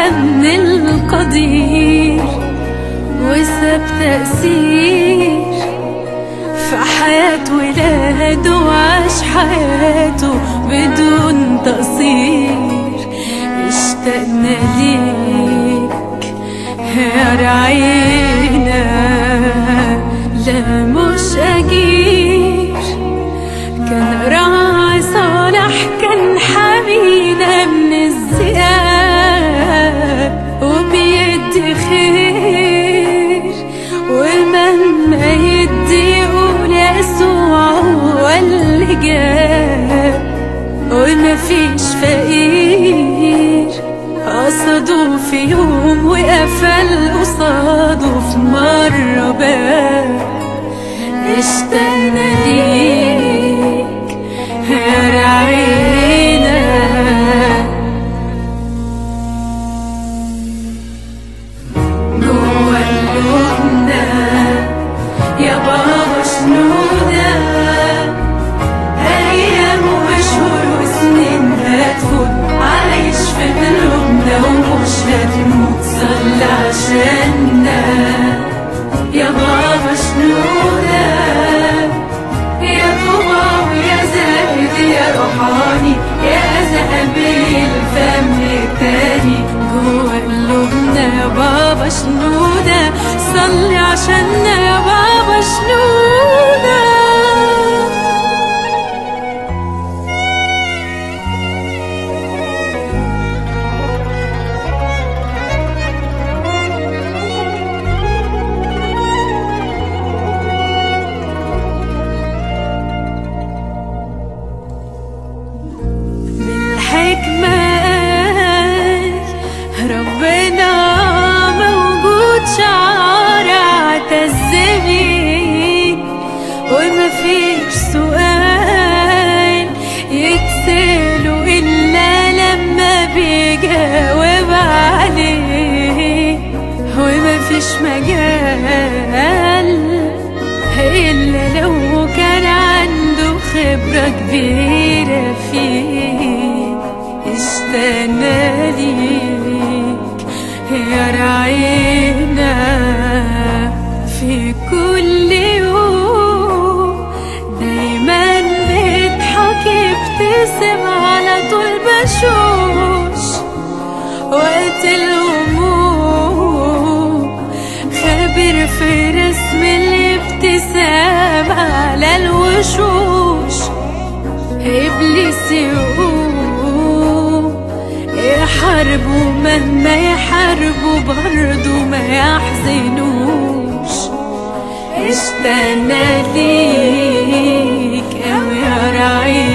من القدير وساب تأثير في حياة ولاده وعاش حياته بدون تقصير اشتقنا ليك يا رعينا لا مش أجير كان راعي صالح كان حمينا من الذئاب وبيدي خير ومهما يدي يقول يسوع هو اللي جاب وما فيش فقير قصده في يوم وقفل قصاده في مرة باب اشتقنا ليك يا رعينا جوا قلوبنا يا بابا شنونا أيام وشهور وسنين هتفوت عايش في قلوبنا ومش هتموت صلي عشاننا يا بابا شنونا يا طوبى ويا زاهد يا روحاني يا ذهبي الفم التاني جوا قلوبنا يا بابا شنونا صلي عشاننا يا بابا شنونا بالحكمة قال ربنا موجود شعار اعتزمي وما فيش سؤال يتسأله إلا لما بيجاوب عليه وما فيش مجال إلا لو كان عنده خبرة كبيرة فيه اشتقنا ليك يا رعينا في كل يوم دايما بيضحك يبتسم على طول بشوش وقت الهموم خبير في رسم الابتسام على الوشوش إبليس يقوم يحاربوا مهما يحاربوا برضو ما يحزنوش اشتقنا ليك أوي يا رعيل